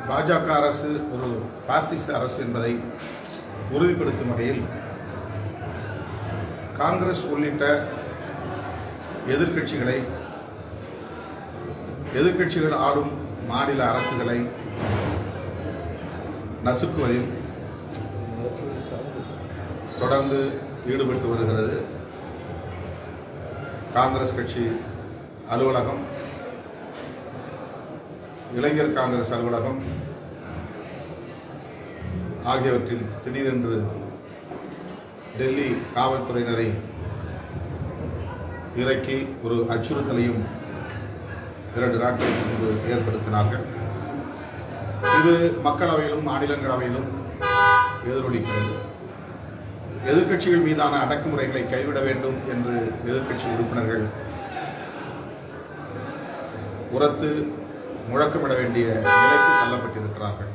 பாஜக அரசு ஒரு பாசிச அரசு என்பதை உறுதிப்படுத்தும் வகையில் காங்கிரஸ் உள்ளிட்ட எதிர்க்கட்சிகளை எதிர்க்கட்சிகள் ஆளும் மாநில அரசுகளை நசுக்குவதில் தொடர்ந்து ஈடுபட்டு வருகிறது காங்கிரஸ் கட்சி அலுவலகம் இளைஞர் காங்கிரஸ் அலுவலகம் ஆகியவற்றில் திடீரென்று டெல்லி காவல்துறையினரை இறக்கி ஒரு அச்சுறுத்தலையும் இரண்டு நாட்களுக்கு முன்பு ஏற்படுத்தினார்கள் இது மக்களவையிலும் மாநிலங்களவையிலும் எதிரொலிக்கிறது எதிர்க்கட்சிகள் மீதான அடக்குமுறைகளை கைவிட வேண்டும் என்று எதிர்க்கட்சி உறுப்பினர்கள் உரத்து முழக்கமிட வேண்டிய நிலைக்கு தள்ளப்பட்டிருக்கிறார்கள்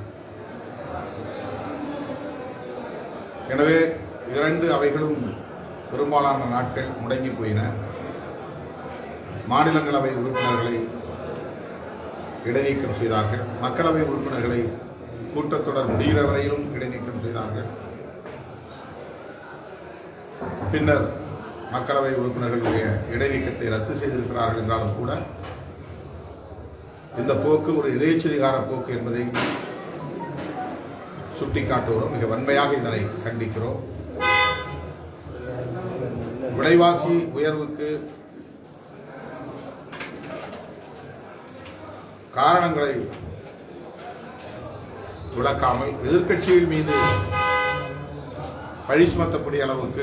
எனவே இரண்டு அவைகளும் பெரும்பாலான நாட்கள் முடங்கி போயின மாநிலங்களவை உறுப்பினர்களை இடைநீக்கம் செய்தார்கள் மக்களவை உறுப்பினர்களை கூட்டத்தொடர் முடிகிற வரையிலும் இடைநீக்கம் செய்தார்கள் பின்னர் மக்களவை உறுப்பினர்களுடைய இடைநீக்கத்தை ரத்து செய்திருக்கிறார்கள் என்றாலும் கூட இந்த போக்கு ஒரு இதயச்சதிகார போக்கு என்பதை சுட்டிக்காட்டுகிறோம் மிக வன்மையாக இதனை கண்டிக்கிறோம் விலைவாசி உயர்வுக்கு காரணங்களை விளக்காமல் எதிர்க்கட்சிகள் மீது பழி சுமத்தக்கூடிய அளவுக்கு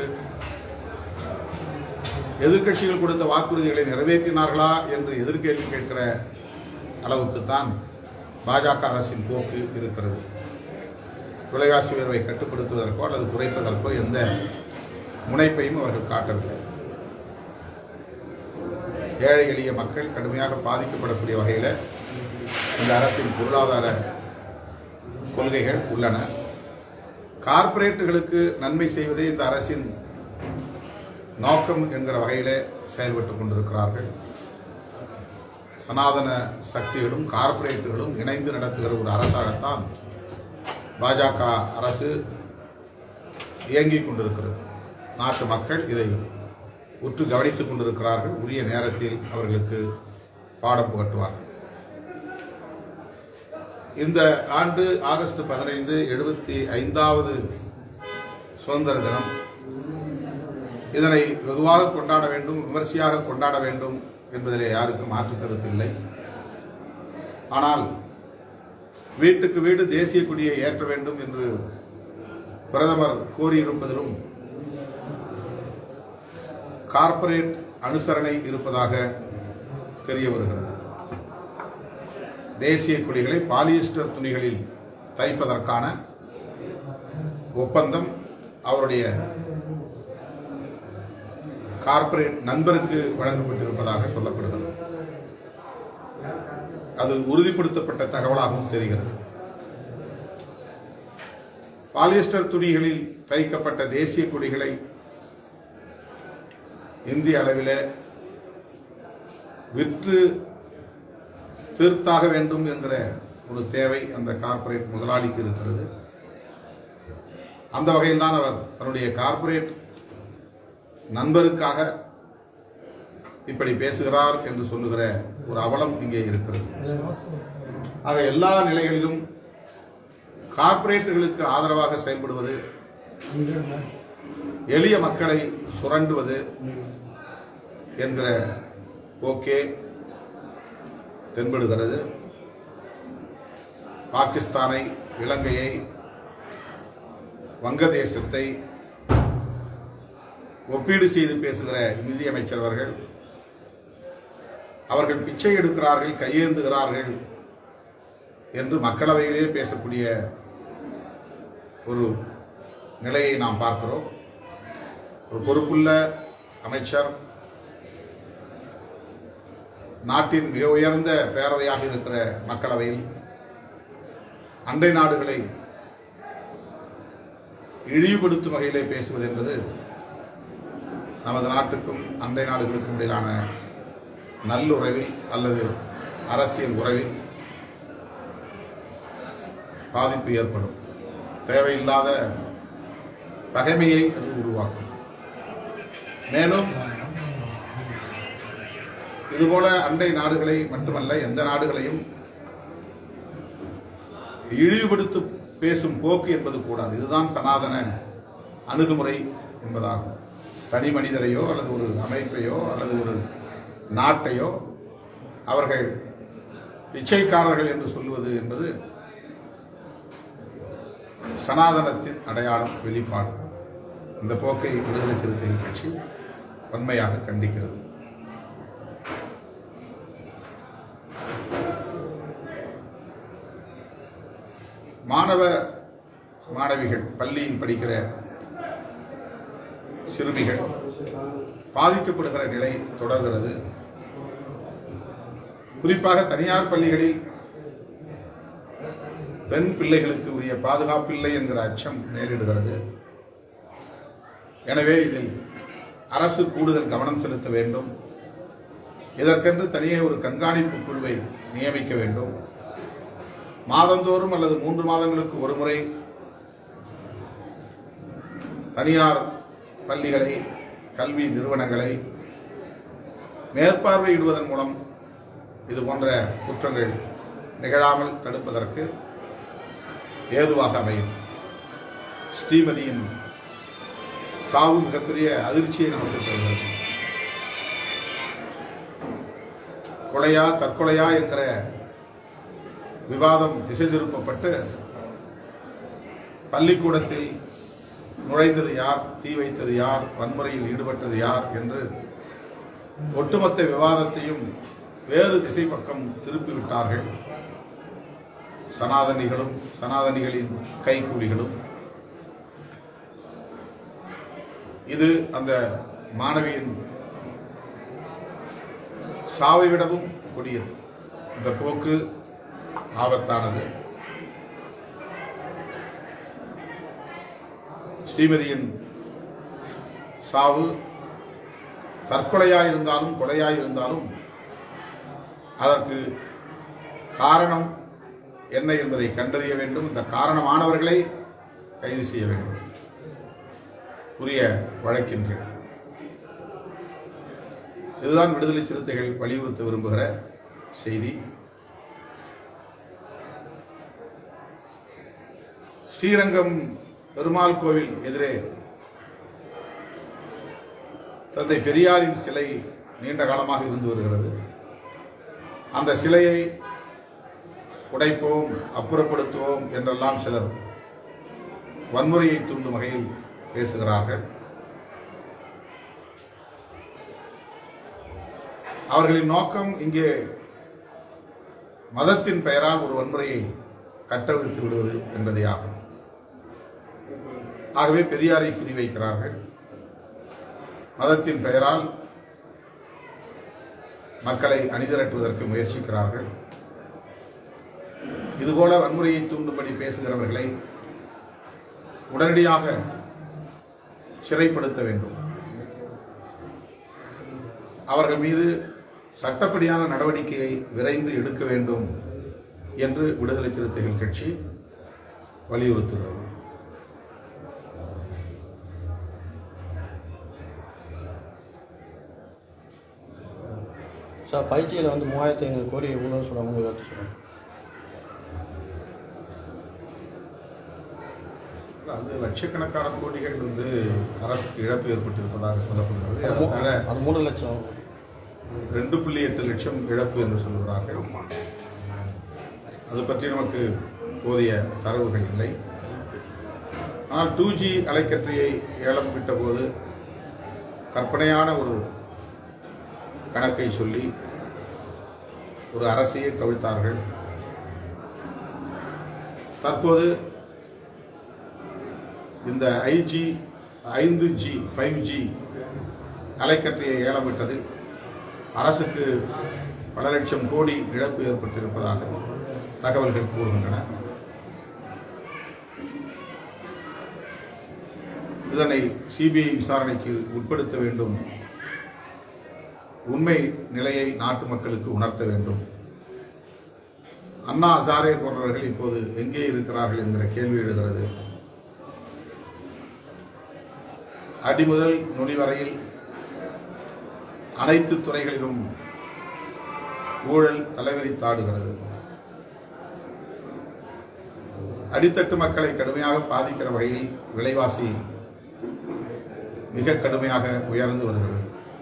எதிர்க்கட்சிகள் கொடுத்த வாக்குறுதிகளை நிறைவேற்றினார்களா என்று எதிர்கேள்வி கேட்கிற அளவுக்கு தான் பாஜக அரசின் போக்கு இருக்கிறது விலைவாசி உயர்வை கட்டுப்படுத்துவதற்கோ அல்லது குறைப்பதற்கோ எந்த முனைப்பையும் அவர்கள் காட்டவில்லை ஏழை எளிய மக்கள் கடுமையாக பாதிக்கப்படக்கூடிய வகையில் இந்த அரசின் பொருளாதார கொள்கைகள் உள்ளன கார்ப்பரேட்டுகளுக்கு நன்மை செய்வதே இந்த அரசின் நோக்கம் என்கிற வகையிலே செயல்பட்டுக் கொண்டிருக்கிறார்கள் சனாதன சக்திகளும் கார்ப்பரேட்டுகளும் இணைந்து நடத்துகிற ஒரு அரசாகத்தான் பாஜக அரசு இயங்கிக் கொண்டிருக்கிறது நாட்டு மக்கள் இதை உற்று கவனித்துக் கொண்டிருக்கிறார்கள் உரிய நேரத்தில் அவர்களுக்கு பாடம் புகட்டுவார்கள் இந்த ஆண்டு ஆகஸ்ட் பதினைந்து எழுபத்தி ஐந்தாவது சுதந்திர தினம் இதனை வெகுவாக கொண்டாட வேண்டும் விமர்சையாக கொண்டாட வேண்டும் என்பதிலே யாருக்கும் மாற்று கருத்து இல்லை ஆனால் வீட்டுக்கு வீடு தேசிய கொடியை ஏற்ற வேண்டும் என்று பிரதமர் கோரியிருப்பதிலும் கார்ப்பரேட் அனுசரணை இருப்பதாக தெரிய வருகிறது தேசிய கொடிகளை பாலியஸ்டர் துணிகளில் தைப்பதற்கான ஒப்பந்தம் அவருடைய கார்ப்பரேட் நண்பருக்கு வழங்கப்பட்டிருப்பதாக சொல்லப்படுகிறது அது உறுதிப்படுத்தப்பட்ட தகவலாகவும் தெரிகிறது பாலியஸ்டர் துணிகளில் தைக்கப்பட்ட தேசிய கொடிகளை இந்திய அளவில் விற்று தீர்த்தாக வேண்டும் என்கிற ஒரு தேவை அந்த கார்ப்பரேட் முதலாளிக்கு இருக்கிறது அந்த வகையில் தான் அவர் தன்னுடைய கார்ப்பரேட் நண்பருக்காக இப்படி பேசுகிறார் என்று சொல்லுகிற ஒரு அவலம் இங்கே இருக்கிறது ஆக எல்லா நிலைகளிலும் கார்ப்பரேட்டுகளுக்கு ஆதரவாக செயல்படுவது எளிய மக்களை சுரண்டுவது என்கிற போக்கே தென்படுகிறது பாகிஸ்தானை இலங்கையை வங்கதேசத்தை ஒப்பீடு செய்து பேசுகிற நிதியமைச்சர் அவர்கள் அவர்கள் பிச்சை எடுக்கிறார்கள் கையேந்துகிறார்கள் என்று மக்களவையிலே பேசக்கூடிய ஒரு நிலையை நாம் பார்க்கிறோம் ஒரு பொறுப்புள்ள அமைச்சர் நாட்டின் மிக உயர்ந்த பேரவையாக இருக்கிற மக்களவையில் அண்டை நாடுகளை இழிவுபடுத்தும் வகையிலே பேசுவது என்பது நமது நாட்டுக்கும் அண்டை நாடுகளுக்கும் இடையிலான நல்லுறவில் அல்லது அரசியல் உறவில் பாதிப்பு ஏற்படும் தேவையில்லாத பகைமையை அது உருவாக்கும் மேலும் இதுபோல அண்டை நாடுகளை மட்டுமல்ல எந்த நாடுகளையும் இழிவுபடுத்தி பேசும் போக்கு என்பது கூடாது இதுதான் சனாதன அணுகுமுறை என்பதாகும் தனி மனிதரையோ அல்லது ஒரு அமைப்பையோ அல்லது ஒரு நாட்டையோ அவர்கள் பிச்சைக்காரர்கள் என்று சொல்வது என்பது சனாதனத்தின் அடையாளம் வெளிப்பாடு இந்த போக்கை விடுதலை சிறுத்தைகள் கட்சி வன்மையாக கண்டிக்கிறது மாணவ மாணவிகள் பள்ளியில் படிக்கிற சிறுமிகள் பாதிக்கப்படுகிற நிலை தொடர்கிறது குறிப்பாக தனியார் பள்ளிகளில் பெண் பிள்ளைகளுக்கு உரிய பாதுகாப்பில்லை என்கிற அச்சம் மேலிடுகிறது எனவே இதில் அரசு கூடுதல் கவனம் செலுத்த வேண்டும் இதற்கென்று தனியே ஒரு கண்காணிப்பு குழுவை நியமிக்க வேண்டும் மாதந்தோறும் அல்லது மூன்று மாதங்களுக்கு ஒரு முறை தனியார் பள்ளிகளை கல்வி நிறுவனங்களை மேற்பார்வையிடுவதன் மூலம் இது போன்ற குற்றங்கள் நிகழாமல் தடுப்பதற்கு ஏதுவாக அமையும் ஸ்ரீமதியின் சாவு மிகப்பெரிய அதிர்ச்சியை நமக்கு தருகிறது கொலையா தற்கொலையா என்கிற விவாதம் திசை திருப்பப்பட்டு பள்ளிக்கூடத்தில் நுழைந்தது யார் தீ வைத்தது யார் வன்முறையில் ஈடுபட்டது யார் என்று ஒட்டுமொத்த விவாதத்தையும் வேறு திசை பக்கம் திருப்பிவிட்டார்கள் சனாதனிகளும் சனாதனிகளின் கைக்கூலிகளும் இது அந்த மாணவியின் சாவை விடவும் கொடியது இந்த போக்கு ஆபத்தானது ஸ்ரீமதியின் சாவு தற்கொலையாய் இருந்தாலும் கொலையாய் இருந்தாலும் அதற்கு காரணம் என்ன என்பதை கண்டறிய வேண்டும் இந்த காரணமானவர்களை கைது செய்ய வேண்டும் உரிய வழக்கின் கீழ் இதுதான் விடுதலை சிறுத்தைகள் வலியுறுத்த விரும்புகிற செய்தி ஸ்ரீரங்கம் பெருமாள் கோவில் எதிரே தந்தை பெரியாரின் சிலை நீண்ட காலமாக இருந்து வருகிறது அந்த சிலையை உடைப்போம் அப்புறப்படுத்துவோம் என்றெல்லாம் சிலர் வன்முறையை தூண்டும் வகையில் பேசுகிறார்கள் அவர்களின் நோக்கம் இங்கே மதத்தின் பெயரால் ஒரு வன்முறையை கட்டவிழ்த்து விடுவது என்பதே ஆகும் ஆகவே பெரியாரை குறிவைக்கிறார்கள் மதத்தின் பெயரால் மக்களை அணிதிரட்டுவதற்கு முயற்சிக்கிறார்கள் இதுபோல வன்முறையை தூண்டும்படி பேசுகிறவர்களை உடனடியாக சிறைப்படுத்த வேண்டும் அவர்கள் மீது சட்டப்படியான நடவடிக்கையை விரைந்து எடுக்க வேண்டும் என்று விடுதலை சிறுத்தைகள் கட்சி வலியுறுத்துகிறது சார் பயிற்சியில் வந்து மூவாயிரத்தி ஐநூறு கோடி ஊழல் சொல்கிறாங்க உங்கள் கருத்து சொல்லுங்கள் அது லட்சக்கணக்கான கோடிகள் வந்து அரசுக்கு இழப்பு ஏற்பட்டிருப்பதாக சொல்லப்படுகிறது அது மூ- ஏறத்தாழ அது மூணு லட்சம் ரெண்டு புள்ளி எட்டு லட்சம் இழப்பு என்று சொல்கிறார்கள் அது பற்றி நமக்கு போதிய தரவுகள் இல்லை ஆனால் டூ ஜி அலைக்கற்றையை ஏலம் விட்டபோது கற்பனையான ஒரு கணக்கை சொல்லி ஒரு அரசையே கவிழ்த்தார்கள் தற்போது இந்த ஐஜி ஐந்து ஜி ஃபைவ் ஜி அலைக்கற்றையை ஏலம் விட்டதில் அரசுக்கு பல லட்சம் கோடி இழப்பு ஏற்பட்டிருப்பதாக தகவல்கள் கூறுகின்றன இதனை சிபிஐ விசாரணைக்கு உட்படுத்த வேண்டும் உண்மை நிலையை நாட்டு மக்களுக்கு உணர்த்த வேண்டும் அண்ணா ஹசாரே போன்றவர்கள் இப்போது எங்கே இருக்கிறார்கள் என்கிற கேள்வி எழுகிறது அடி முதல் நுனி வரையில் அனைத்து துறைகளிலும் ஊழல் தலைவிரித்தாடுகிறது அடித்தட்டு மக்களை கடுமையாக பாதிக்கிற வகையில் விலைவாசி மிக கடுமையாக உயர்ந்து வருகிறது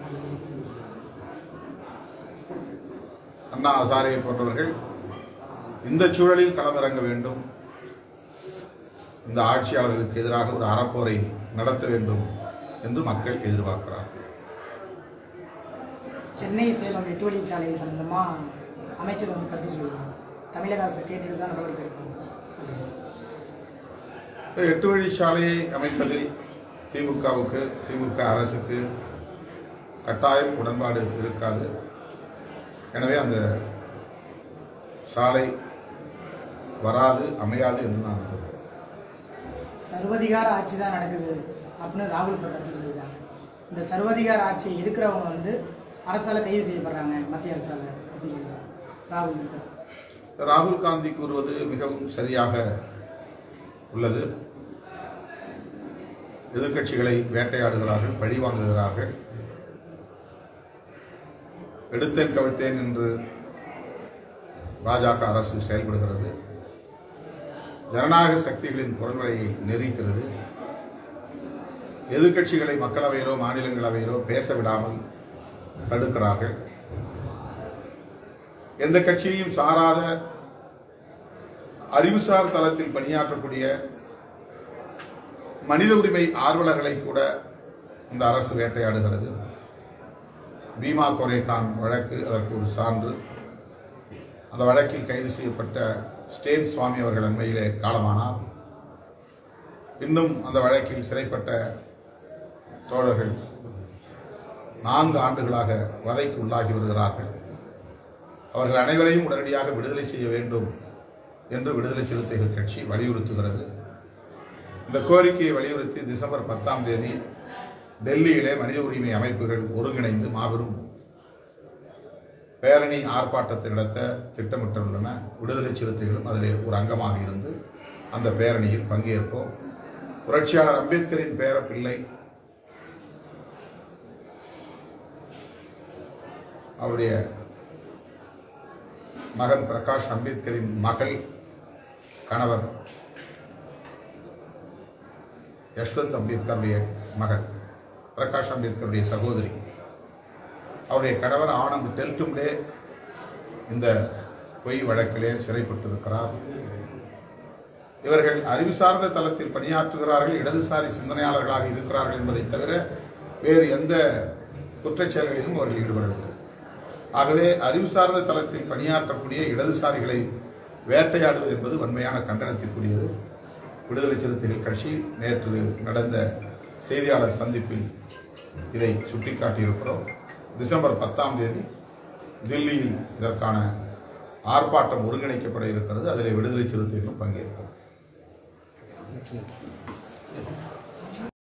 அண்ணா ஹசாரே போன்றவர்கள் இந்த சூழலில் களமிறங்க வேண்டும் இந்த ஆட்சியாளர்களுக்கு எதிராக ஒரு அறப்போரை நடத்த வேண்டும் என்று மக்கள் எதிர்பார்க்கிறார் சென்னை சேலம் எட்டு வழிச்சாலை சம்பந்தமா அமைச்சர் வந்து கருத்து சொல்லுவாங்க தமிழக அரசு கேட்டுட்டு தான் நடவடிக்கை எடுக்கணும் இப்ப எட்டு வழிச்சாலையை அமைப்பதில் திமுகவுக்கு திமுக அரசுக்கு கட்டாயம் உடன்பாடு இருக்காது எனவே அந்த சாலை வராது அமையாது என்று நான் நம்புகிறேன் சர்வதிகார ஆட்சி தான் நடக்குது அப்படின்னு ராகுல் இப்ப கருத்து சொல்லியிருக்காங்க இந்த சர்வதிகார ஆட்சியை எதிர்க்கிறவங்க வந்து அரசால கைது செய்யப்படுறாங்க மத்திய அரசால அப்படின்னு சொல்லியிருக்காங்க ராகுல் கிட்ட. ராகுல் காந்தி கூறுவது மிகவும் சரியாக உள்ளது எதிர்க்கட்சிகளை வேட்டையாடுகிறார்கள் பழி வாங்குகிறார்கள் எடுத்தேன் கவிழ்த்தேன் என்று பாஜக அரசு செயல்படுகிறது ஜனநாயக சக்திகளின் குரல்வளையை நெறிக்கிறது எதிர்க்கட்சிகளை மக்களவையிலோ மாநிலங்களவையிலோ பேச விடாமல் தடுக்கிறார்கள் எந்த கட்சியையும் சாராத அறிவுசார் தளத்தில் பணியாற்றக்கூடிய மனித உரிமை ஆர்வலர்களை கூட இந்த அரசு வேட்டையாடுகிறது பீமா கொரேகான் வழக்கு அதற்கு ஒரு சான்று அந்த வழக்கில் கைது செய்யப்பட்ட ஸ்டேன் சுவாமி அவர்கள் அண்மையிலே காலமானார் இன்னும் அந்த வழக்கில் சிறைப்பட்ட தோழர்கள் நான்கு ஆண்டுகளாக வதைக்கு உள்ளாகி வருகிறார்கள் அவர்கள் அனைவரையும் உடனடியாக விடுதலை செய்ய வேண்டும் என்று விடுதலை சிறுத்தைகள் கட்சி வலியுறுத்துகிறது இந்த கோரிக்கையை வலியுறுத்தி டிசம்பர் பத்தாம் தேதி டெல்லியிலே மனித உரிமை அமைப்புகள் ஒருங்கிணைந்து மாபெரும் பேரணி ஆர்ப்பாட்டத்தை நடத்த திட்டமிட்டுள்ளன விடுதலை சிறுத்தைகளும் அதிலே ஒரு அங்கமாக இருந்து அந்த பேரணியில் பங்கேற்போம் புரட்சியாளர் அம்பேத்கரின் பேர பிள்ளை அவருடைய மகன் பிரகாஷ் அம்பேத்கரின் மகள் கணவர் யஷ்வந்த் அம்பேத்கருடைய மகன் பிரகாஷ் அம்பேத்கருடைய சகோதரி அவருடைய கணவர் ஆனந்த் டெல்டும்டே இந்த பொய் வழக்கிலே சிறைப்பட்டிருக்கிறார் இவர்கள் அறிவு சார்ந்த தளத்தில் பணியாற்றுகிறார்கள் இடதுசாரி சிந்தனையாளர்களாக இருக்கிறார்கள் என்பதை தவிர வேறு எந்த குற்றச்செயல்களிலும் அவர்கள் ஈடுபடவில்லை ஆகவே அறிவு சார்ந்த தளத்தில் பணியாற்றக்கூடிய இடதுசாரிகளை வேட்டையாடுவது என்பது வன்மையான கண்டனத்திற்குரியது விடுதலை சிறுத்தைகள் கட்சி நேற்று நடந்த செய்தியாளர் சந்திப்பில் இதை சுட்டிக்காட்டியிருக்கிறோம் டிசம்பர் பத்தாம் தேதி தில்லியில் இதற்கான ஆர்ப்பாட்டம் ஒருங்கிணைக்கப்பட இருக்கிறது அதில் விடுதலை சிறுத்தைகளும் பங்கேற்போம்